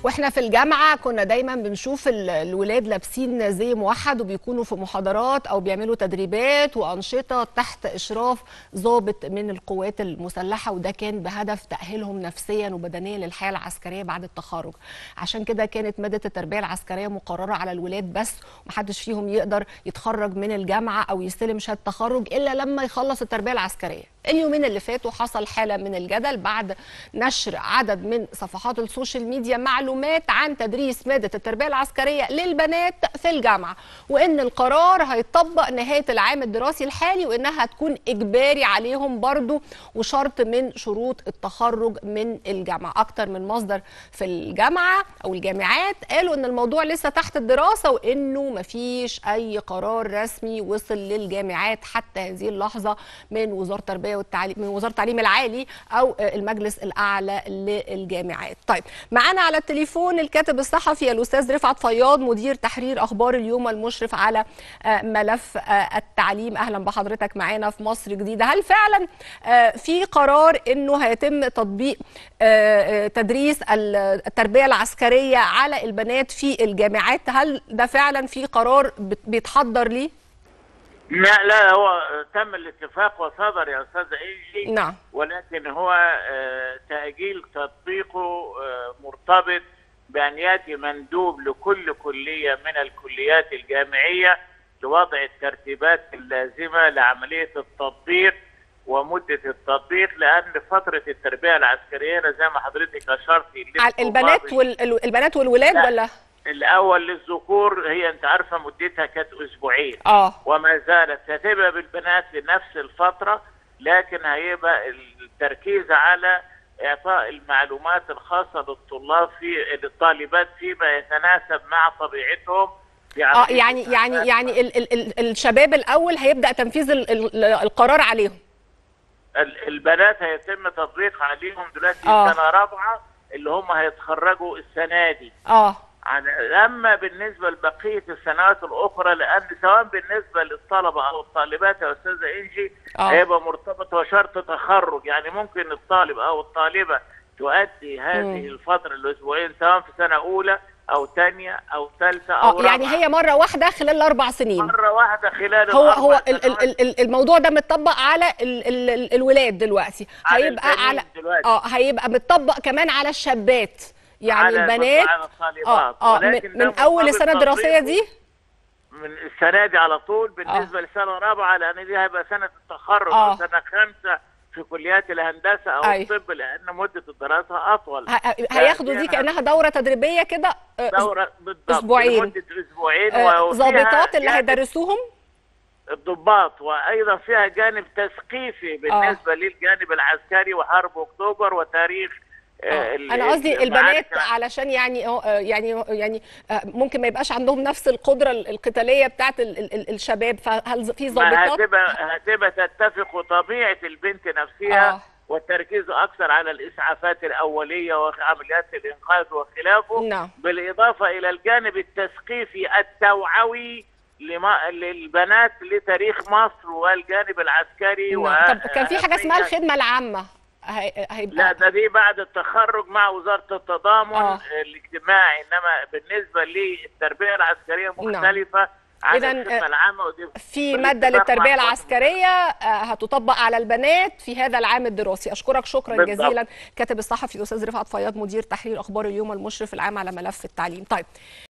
واحنا في الجامعه كنا دايما بنشوف ال- الولاد لابسين زي موحد وبيكونوا في محاضرات او بيعملوا تدريبات وانشطه تحت اشراف ضابط من القوات المسلحه وده كان بهدف تاهيلهم نفسيا وبدنيا للحياه العسكريه بعد التخرج عشان كده كانت ماده التربيه العسكريه مقرره على الولاد بس ومحدش فيهم يقدر يتخرج من الجامعه او يستلم شهاده تخرج الا لما يخلص التربيه العسكريه اليومين اللي فاتوا حصل حاله من الجدل بعد نشر عدد من صفحات السوشيال ميديا معلومات عن تدريس ماده التربيه العسكريه للبنات في الجامعه وان القرار هيطبق نهايه العام الدراسي الحالي وانها هتكون اجباري عليهم برضو وشرط من شروط التخرج من الجامعه اكتر من مصدر في الجامعه او الجامعات قالوا ان الموضوع لسه تحت الدراسه وانه مفيش اي قرار رسمي وصل للجامعات حتى هذه اللحظه من وزاره التربيه والتعليم من وزاره التعليم العالي او المجلس الاعلى للجامعات. طيب معانا على التليفون الكاتب الصحفي الاستاذ رفعت فياض مدير تحرير اخبار اليوم المشرف على آه، ملف آه، التعليم اهلا بحضرتك معانا في مصر جديده هل فعلا آه، في قرار انه هيتم تطبيق آه، آه، تدريس ال- التربيه العسكريه على البنات في الجامعات هل ده فعلا في قرار بت- بيتحضر ليه لا لا هو تم الاتفاق وصدر يا استاذ ايجي نعم ولكن هو آه، تاجيل تطبيقه آه، مرتبط بان ياتي مندوب لكل كليه من الكليات الجامعيه لوضع الترتيبات اللازمه لعمليه التطبيق ومده التطبيق لان فتره التربيه العسكريه أنا زي ما حضرتك اشرتي على البنات وال... البنات والولاد لا. ولا الاول للذكور هي انت عارفه مدتها كانت اسبوعين اه وما زالت هتبقى بالبنات لنفس الفترة لكن هيبقى التركيز على إعطاء المعلومات الخاصة للطلاب في للطالبات فيما يتناسب مع طبيعتهم في اه عملية يعني يعني يعني ال... ال... ال... الشباب الاول هيبدا تنفيذ ال... ال... القرار عليهم ال- البنات هيتم تطبيق عليهم دلوقتي آه. سنة رابعة اللي هم هيتخرجوا السنة دي اه عن اما بالنسبه لبقيه السنوات الاخرى لان سواء بالنسبه للطلبه او الطالبات يا استاذه انجي آه. هيبقى مرتبط وشرط تخرج يعني ممكن الطالب او الطالبه تؤدي هذه مم. الفتره الاسبوعين سواء في سنه اولى او ثانيه او ثالثه او اه يعني رابعة. هي مره واحده خلال الاربع سنين مره واحده خلال هو الأربع هو ال... سنوات. ال... ال... الموضوع ده متطبق على ال... ال... ال... الولاد دلوقتي على هيبقى البنين على دلوقتي. اه هيبقى متطبق كمان على الشابات يعني على البنات على الطالبات اه اه من, ولكن ده من اول مرتبط السنه الدراسيه تطبيقه دي من السنه دي على طول بالنسبه آه. لسنه رابعه لان دي هيبقى سنه التخرج آه. او سنه خمسه في كليات الهندسه او أي. الطب لان مده الدراسه اطول ه- ه- هياخدوا دي فدي كانها دوره تدريبيه كده آه، دوره بالضبط أسبوعين. لمده اسبوعين آه، وفيها ضابطات اللي جانب هيدرسوهم الضباط وايضا فيها جانب تثقيفي بالنسبه للجانب العسكري وحرب اكتوبر وتاريخ آه، ال- انا قصدي المعارك البنات علشان يعني آه، يعني يعني آه، ممكن ما يبقاش عندهم نفس القدره القتاليه بتاعت ال- ال- ال- الشباب فهل في ما ضابطات هتبقى هتبقى تتفق طبيعه البنت نفسها آه. والتركيز اكثر على الاسعافات الاوليه وعمليات الانقاذ وخلافه نعم. بالاضافه الى الجانب التثقيفي التوعوي لما للبنات لتاريخ مصر والجانب العسكري و نعم. طب كان في حاجه اسمها أهمية- الخدمه العامه هي- هيبقى لا ده دي بعد التخرج مع وزاره التضامن آه. الاجتماعي انما بالنسبه للتربيه العسكريه مختلفه عن إذن، الخدمه آه، العامه ودي في بالاتفاق ماده مع للتربيه القوات العسكريه آه، هتطبق على البنات في هذا العام الدراسي اشكرك شكرا بالضبط. جزيلا كاتب الصحفي الاستاذ رفعت فياض مدير تحرير اخبار اليوم المشرف العام على ملف التعليم طيب